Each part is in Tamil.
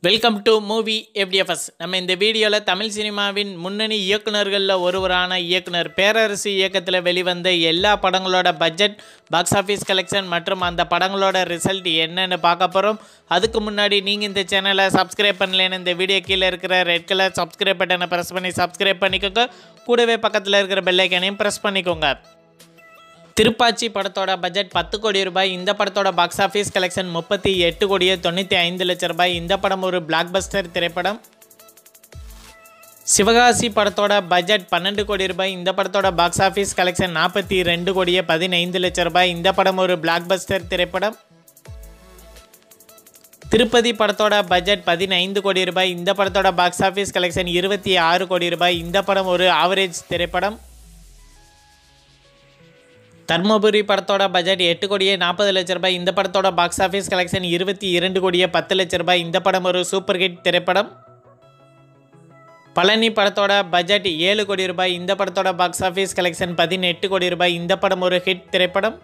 வெல்கம் டு மூவி எஃப்டிஎஃப்எஸ் நம்ம இந்த வீடியோவில் தமிழ் சினிமாவின் முன்னணி இயக்குனர்களில் ஒருவரான இயக்குனர் பேரரசு இயக்கத்தில் வெளிவந்த எல்லா படங்களோட பட்ஜெட் பாக்ஸ் ஆஃபீஸ் கலெக்ஷன் மற்றும் அந்த படங்களோட ரிசல்ட் என்னன்னு பார்க்க போகிறோம் அதுக்கு முன்னாடி நீங்கள் இந்த சேனலை சப்ஸ்கிரைப் பண்ணலைன்னு இந்த வீடியோ கீழே இருக்கிற ரெட் கலர் சப்ஸ்கிரைப் பட்டனை ப்ரெஸ் பண்ணி சப்ஸ்கிரைப் பண்ணிக்கோங்க கூடவே பக்கத்தில் இருக்கிற பெல்லைக்கனையும் ப்ரெஸ் பண்ணிக்கோங்க திருப்பாச்சி படத்தோட பட்ஜெட் பத்து கோடி ரூபாய் இந்த படத்தோட பாக்ஸ் ஆஃபீஸ் கலெக்ஷன் முப்பத்தி எட்டு கோடியே தொண்ணூற்றி ஐந்து லட்சம் ரூபாய் இந்த படம் ஒரு பிளாக் பஸ்டர் திரைப்படம் சிவகாசி படத்தோட பட்ஜெட் பன்னெண்டு கோடி ரூபாய் இந்த படத்தோட பாக்ஸ் ஆஃபீஸ் கலெக்ஷன் நாற்பத்தி ரெண்டு கோடியே பதினைந்து லட்சம் ரூபாய் இந்த படம் ஒரு பிளாக் பஸ்டர் திரைப்படம் திருப்பதி படத்தோட பட்ஜெட் பதினைந்து கோடி ரூபாய் இந்த படத்தோட பாக்ஸ் ஆஃபீஸ் கலெக்ஷன் இருபத்தி ஆறு கோடி ரூபாய் இந்த படம் ஒரு ஆவரேஜ் திரைப்படம் தர்மபுரி படத்தோட பட்ஜெட் எட்டு கோடியே நாற்பது லட்ச ரூபாய் இந்த படத்தோட பாக்ஸ் ஆஃபீஸ் கலெக்ஷன் இருபத்தி இரண்டு கோடியே பத்து லட்ச ரூபாய் இந்த படம் ஒரு சூப்பர் ஹிட் திரைப்படம் பழனி படத்தோட பட்ஜெட் ஏழு கோடி ரூபாய் இந்த படத்தோட பாக்ஸ் ஆஃபீஸ் கலெக்ஷன் பதினெட்டு கோடி ரூபாய் இந்த படம் ஒரு ஹிட் திரைப்படம்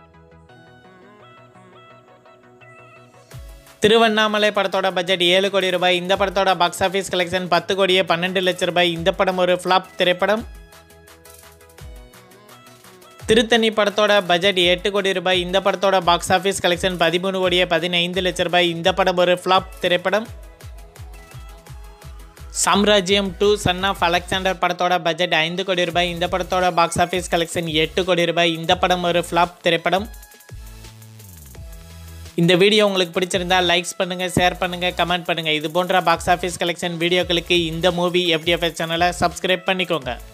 திருவண்ணாமலை படத்தோட பட்ஜெட் ஏழு கோடி ரூபாய் இந்த படத்தோட பாக்ஸ் ஆஃபீஸ் கலெக்ஷன் பத்து கோடியே பன்னெண்டு லட்ச ரூபாய் இந்த படம் ஒரு ஃப்ளாப் திரைப்படம் திருத்தணி படத்தோட பட்ஜெட் எட்டு கோடி ரூபாய் இந்த படத்தோட பாக்ஸ் ஆஃபீஸ் கலெக்ஷன் பதிமூணு கோடியே பதினைந்து லட்ச ரூபாய் இந்த படம் ஒரு ஃப்ளாப் திரைப்படம் Samrajyam two son of Alexander படத்தோட பட்ஜெட் ஐந்து கோடி ரூபாய் இந்த படத்தோட பாக்ஸ் ஆஃபீஸ் கலெக்ஷன் எட்டு கோடி ரூபாய் இந்த படம் ஒரு ஃப்ளாப் திரைப்படம் இந்த வீடியோ உங்களுக்கு பிடிச்சிருந்தா லைக்ஸ் பண்ணுங்கள் ஷேர் பண்ணுங்கள் கமெண்ட் பண்ணுங்கள் இது போன்ற பாக்ஸ் ஆஃபீஸ் கலெக்ஷன் வீடியோக்களுக்கு இந்த மூவி எஃப்டிஎஃப்எஸ் சேனலை சப்ஸ்கிரைப் பண்ணிக்கோங்க